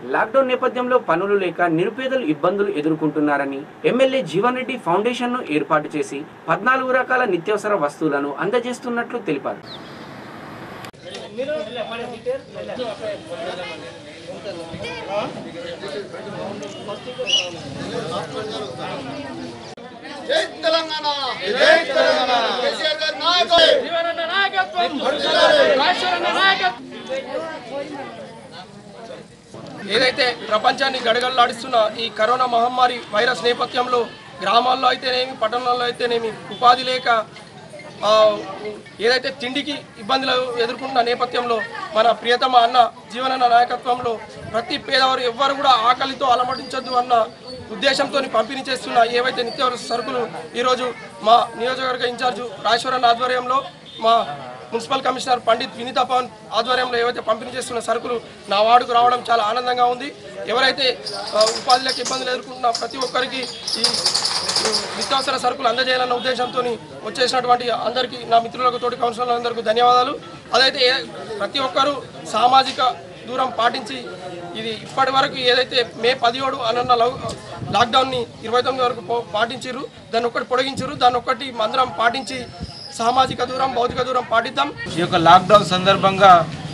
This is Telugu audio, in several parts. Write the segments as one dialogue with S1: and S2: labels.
S1: లాక్డౌన్ నేపథ్యంలో పనులు లేక నిరుపేదలు ఇబ్బందులు ఎదుర్కొంటున్నారని ఎమ్మెల్యే జీవన్ రెడ్డి ఫౌండేషన్ ను ఏర్పాటు చేసి పద్నాలుగు రకాల నిత్యావసర వస్తువులను అందజేస్తున్నట్లు తెలిపారు
S2: జై తెలంగాణ జై తెలంగాణ కేసీఆర్ గారి నాయకత్వం
S3: జీవనన్న నాయకత్వం రాజశేఖరన్న నాయకత్వం ఏదైతే ప్రపంచాన్ని గడగడలాడిస్తున్న ఈ కరోనా మహమ్మారి వైరస్ నేపథ్యంలో గ్రామాల్లో అయితేనేమి పట్టణాల్లో అయితేనేమి ఉపాధి లేక ఆ, ఏదైతే తిండికి ఇబ్బందులు ఎదుర్కొంటున్న నేపథ్యంలో మన ప్రియతమ అన్న జీవనన్న నాయకత్వంలో ప్రతి పేదవారు ఎవ్వరు కూడా ఆకలితో అలమటించొద్దు అన్న ఉద్దేశంతో పంపిణీ చేస్తున్న ఏవైతే నిత్యావసర సరుకులు ఈరోజు మా నియోజకవర్గ ఇన్ఛార్జు రాజేశ్వరన్ ఆధ్వర్యంలో మా మున్సిపల్ కమిషనర్ పండిత్ వినీతా పవన్ ఆధ్వర్యంలో ఏవైతే పంపిణీ చేస్తున్న సరుకులు నా వార్డుకు రావడం చాలా ఆనందంగా ఉంది ఎవరైతే ఆ, ఉపాధిలకు ఇబ్బందులు ఎదుర్కొంటున్న ప్రతి ఒక్కరికి ఈ ఈ నిత్యావసర సరుకులు అందజేయాలన్న ఉద్దేశంతో వచ్చేసినటువంటి అందరికీ నా మిత్రులకు తోటి కౌన్సిలర్లందరికీ ధన్యవాదాలు అదైతే ఏ- ప్రతి ఒక్కరూ సామాజిక దూరం పాటించి ఇది ఇప్పటి వరకు ఏదైతే మే పదిహేడు అనన్న లవ్- లాక్డౌన్ని ఇరవై తొమ్మిది వరకు పో- పాటించారు దాన్ని ఒక్కటి పొడిగించారు దాన్ని ఒక్కటి మందరం పాటించి సామాజిక దూరం భౌతిక దూరం పాటిద్దాం
S4: ఈ యొక్క లాక్డౌన్ సందర్భంగా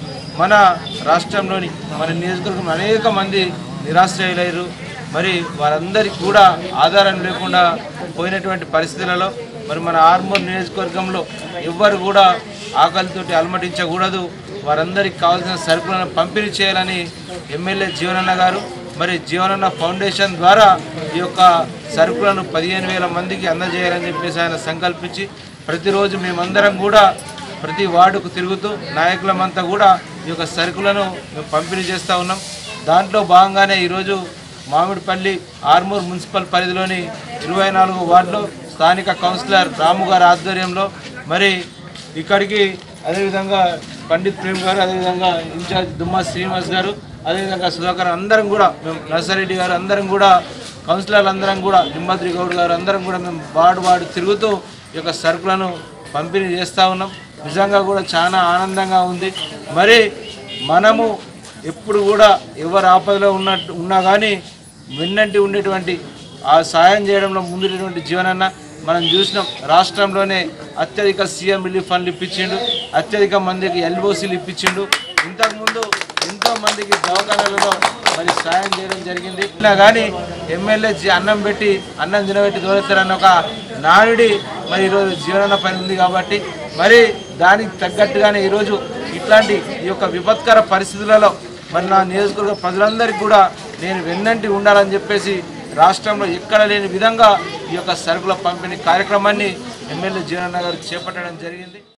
S4: మన రాష్ట్రంలోని మన నియోజకవర్గం అనేక మంది నిరాశ్రయులయ్యారు మరి వారందరికీ కూడా ఆధారం లేకుండా పోయినటువంటి పరిస్థితులలో మరి మన ఆర్మూర్ నియోజకవర్గంలో ఎవ్వరు కూడా ఆకలితోటి అలమటించకూడదు వారందరికీ కావాల్సిన సరుకులను పంపిణీ చేయాలని ఎమ్మెల్యే జీవనన్న గారు మరి జీవనన్న ఫౌండేషన్ ద్వారా ఈ యొక్క సరుకులను పదిహేను వేల మందికి అందజేయాలని చెప్పేసి ఆయన సంకల్పించి ప్రతిరోజు మేమందరం కూడా ప్రతి వార్డుకు తిరుగుతూ నాయకులమంతా కూడా ఈ యొక్క సరుకులను మేము పంపిణీ చేస్తూ ఉన్నాం దాంట్లో భాగంగానే ఈరోజు మామిడిపల్లి ఆర్మూర్ మున్సిపల్ పరిధిలోని ఇరవై నాలుగు వార్డులో స్థానిక కౌన్సిలర్ రాము గారి ఆధ్వర్యంలో మరి ఇక్కడికి అదేవిధంగా పండిత్ ప్రేమ్ గారు అదేవిధంగా ఇన్ఛార్జ్ దుమ్మా శ్రీనివాస్ గారు అదేవిధంగా సుధాకర్ అందరం కూడా మేము నర్సారెడ్డి గారు అందరం కూడా కౌన్సిలర్లు అందరం కూడా లింబాద్రి గౌడ్ గారు అందరం కూడా మేము వార్డు వార్డు తిరుగుతూ ఈ యొక్క సరుకులను పంపిణీ చేస్తూ ఉన్నాం నిజంగా కూడా చాలా ఆనందంగా ఉంది మరి మనము ఎప్పుడు కూడా ఎవరు ఆపదలో ఉన్నట్టు ఉన్నా కానీ వెన్నంటి ఉండేటువంటి ఆ సాయం చేయడంలో ముందున్నటువంటి జీవనన్న మనం చూసినాం రాష్ట్రంలోనే అత్యధిక సీఎం రిలీఫ్ ఫండ్లు ఇప్పించిండు అత్యధిక మందికి ఎల్ఓసీలు ఇప్పించిండు ఇంతకుముందు ఎంతో మందికి దవాఖానాలలో మరి సాయం చేయడం జరిగింది ఇలా కానీ ఎమ్మెల్యే జీ- అన్నం పెట్టి అన్నం తినబెట్టి దోరెత్తారన్న ఒక నానుడి మరి ఈరోజు జీవనన్న పని ఉంది కాబట్టి మరి దానికి తగ్గట్టుగానే ఈరోజు ఇట్లాంటి ఈ యొక్క విపత్కర పరిస్థితులలో మరి నా నియోజకవర్గ ప్రజలందరికీ కూడా నేను వెన్నంటి ఉండాలని చెప్పేసి రాష్ట్రంలో ఎక్కడ లేని విధంగా ఈ యొక్క సరుకుల పంపిణీ కార్యక్రమాన్ని ఎమ్మెల్యే జీవనన్న గారు చేపట్టడం జరిగింది